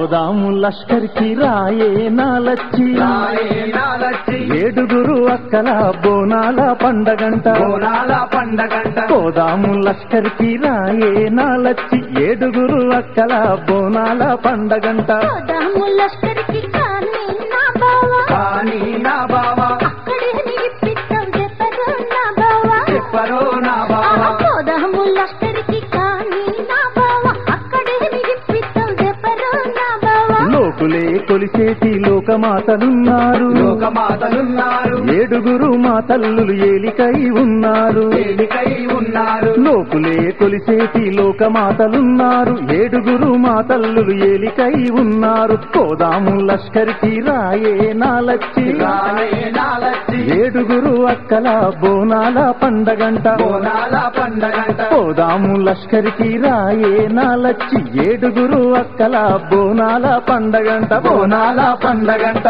పోదాము లష్కర్కి రాయే నాలచ్చి రాయే నాలచ్చి ఏడుగురు అక్కల బోనాల పండగంట బోనాల పండగంట పోదాము లష్కర్కి రాయే నాలచ్చి ఏడుగురు అక్కల బోనాల పండగంట పోదాము లష్కరికి కానీ నా బావ కానీ నా బావ అక్కడే నిలిపిస్తావు చెప్పరు నా బావ చెప్పరు నా ఆ, బావ పోదాము లష్కరికి కానీ నా బావ అక్కడే నిలిపిస్తావు చెప్పరు నా బావ లోకులే కొలిసేటి లోకమాతలున్నారు లోకమాతలున్నారు ఏడుగురు మా తల్లులు ఏలికై ఉన్నారు ఏలికై ఉన్నారు లోకులే కొలిసేటి లోకమాతలున్నారు ఏడుగురు మా తల్లులు ఏలికై ఉన్నారు పోదాము లష్కర్కి రాయే నాలచ్చి రాయే నాలచ్చి ఏడుగురు అక్కల బోనాల పండగంట బోనాల పండగంట పోదాము లష్కర్కి రాయే నాలచ్చి ఏడుగురు అక్కల బోనాల పండగంట బోనాల పండగంట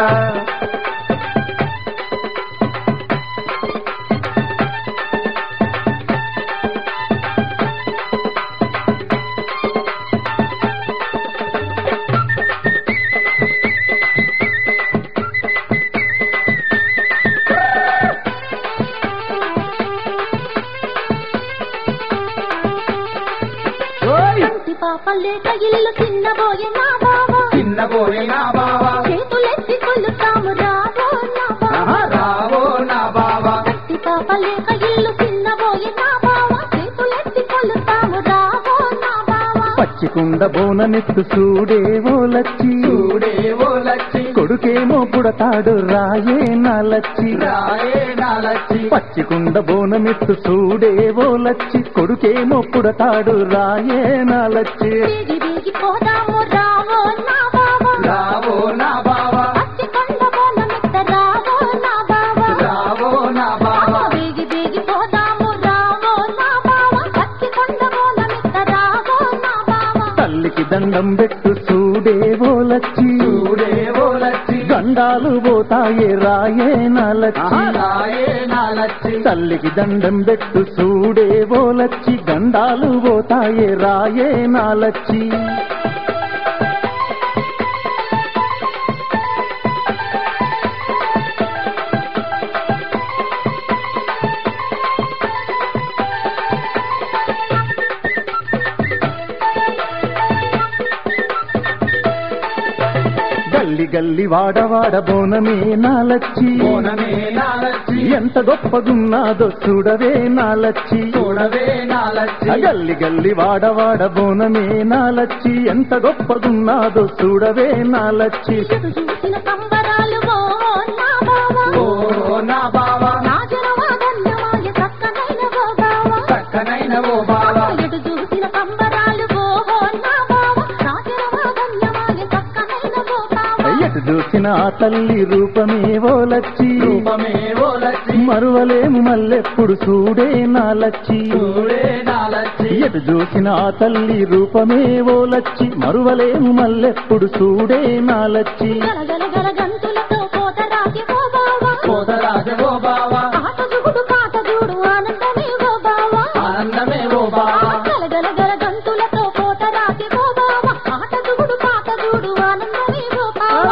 కంటి పాప లేక ఇల్లు చిన్నబోయే నా బావ చిన్నబోయే నా బావ చేతులెత్తి కొలుతాము రావో నా ఆహా, బావ రావో నా బావ కంటి పాప లేక ఇల్లు చిన్నబోయే నా బావ చేతులెత్తి కొలుతాము రావో నా బావ పచ్చికుండ బోనమెత్తు చూడేవో లచ్చి చూడే ఓ లచ్చి కొడుకేమో పుడతాడు రాయే నాలచ్చి రాయే నాలచ్చి పచ్చికుండ బోనమెత్తు చూడేవో లచ్చి కొడుకేమో పుడతాడు రాయే నాలచ్చి బీగి బీగి పోదాము రావో నా బావ రావో నా బావ పచ్చి కొండ బోనమిత్త రావో నా బావ రావో నా బావ బీగి బీగి పోదాము రావో నా బావ పచ్చి కొండ బోనమిత్త రావో నా బావ తల్లికి దండం పెట్టు చూడేవో లచ్చి చూడే ఓ లచ్చి గండాలు పోతాయే రాయే నాలచ్చి ఆహా, రాయే నాలచ్చి తల్లికి దండం పెట్టు చూడేవో లచ్చి గండాలు పోతాయే రాయే నాలచ్చి గల్లి గల్లి వాడవాడ బోనమే నాలచ్చి బోనమే నాలచ్చి ఎంత గొప్పగున్నాదో చూడవే నాలచ్చి చూడవే నాలచ్చి గల్లి గల్లి వాడవాడ బోనమే నాలచ్చి ఎంత గొప్పగున్నాదో చూడవే నాలచ్చి ఎటు చూసిన సంబరాలు ఓ నా బావ ఓ నా బావ నా జనవాదన్యమాయ చక్కనైన ఓ బావ చక్కనైన ఓ బావ ఎటు చూసిన సంబరాలు ఓ నా బావ నా జనవాదన్యమాయ చక్కనైన ఓ బావ ఎటు చూసిన ఆ తల్లి రూపమే ఓలచ్చి రూపమే ఓ లచ్చి మరువలేము మల్లెప్పుడు చూడే నాలచ్చి చూడే నాలచ్చి ఎటు చూసిన ఆ తల్లి రూపమే ఓలచ్చి మరువలేము మల్లెప్పుడు చూడే నాలచ్చి గలగల గల గంతులతో పోతరాకి ఓ బావ పోతరాజ ఓ బావ ఆట జుగుడు పాట జూడు ఆనందమే ఓ బావ ఆనందమే ఓ బావ గలగల గల గంతులతో పోతరాకి ఓ బావ ఆట జుగుడు పాట జూడు ఆనందమే ఓ బావ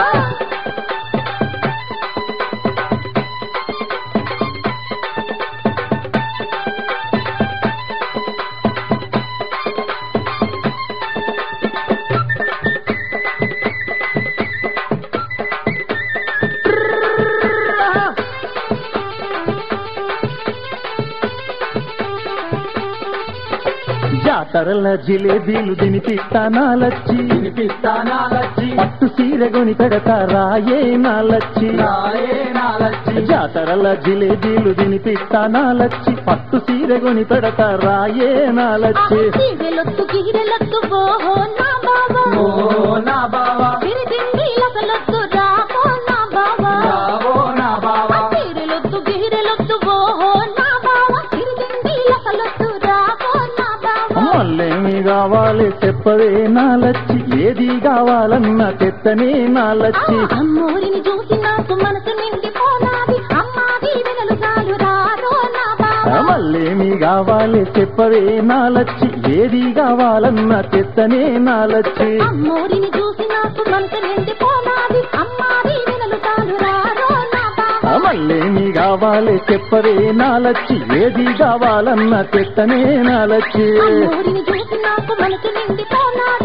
జాతరల జిలేబీలు తినిపిస్తా నాలచ్చి వినిపిస్తా నాలచ్చి పట్టు సీర కొని పెడతా రాయే నాలచ్చి రాయే నాలచ్చి జాతరల జిలేబీలు తినిపిస్తా నాలచ్చి పట్టు సీర కొని పెడతా రాయే నాలచ్చి గీరెలొద్దు గీరెలొద్దు ఓహో నా బావ ఓ నా బావ విరిదిండి లసలొద్దు రామో నా బావ రావో నా బావ గీరెలొద్దు గీరెలొద్దు ఓహో నా బావ విరిదిండి లసలొద్దు రామో నా బావ మళ్ళేమి కావాలి చెప్పవే నాలచ్చి ఏది కావాలన్నా తెత్తనే నాలచ్చి అమ్మోరిని చూసి నాకు మనసు నిండిపోనాది అమ్మాది వెనలు చాలు రారో నా బావ మళ్ళేమి కావాలి చెప్పవే నాలచ్చి ఏది కావాలన్నా తెత్తనే నాలచ్చి అమ్మోరిని చూసి నాకు నాకు మనసు నిండి పోనాది అమ్మాది వినలు తాను రారో నా బావ మళ్ళేమి కావాలి చెప్పవే నాలచ్చి ఏది కావాలన్న చెత్తనే నాలచ్చి అమ్మూరిని చూసి నాకు మనసు నిండి పోనాది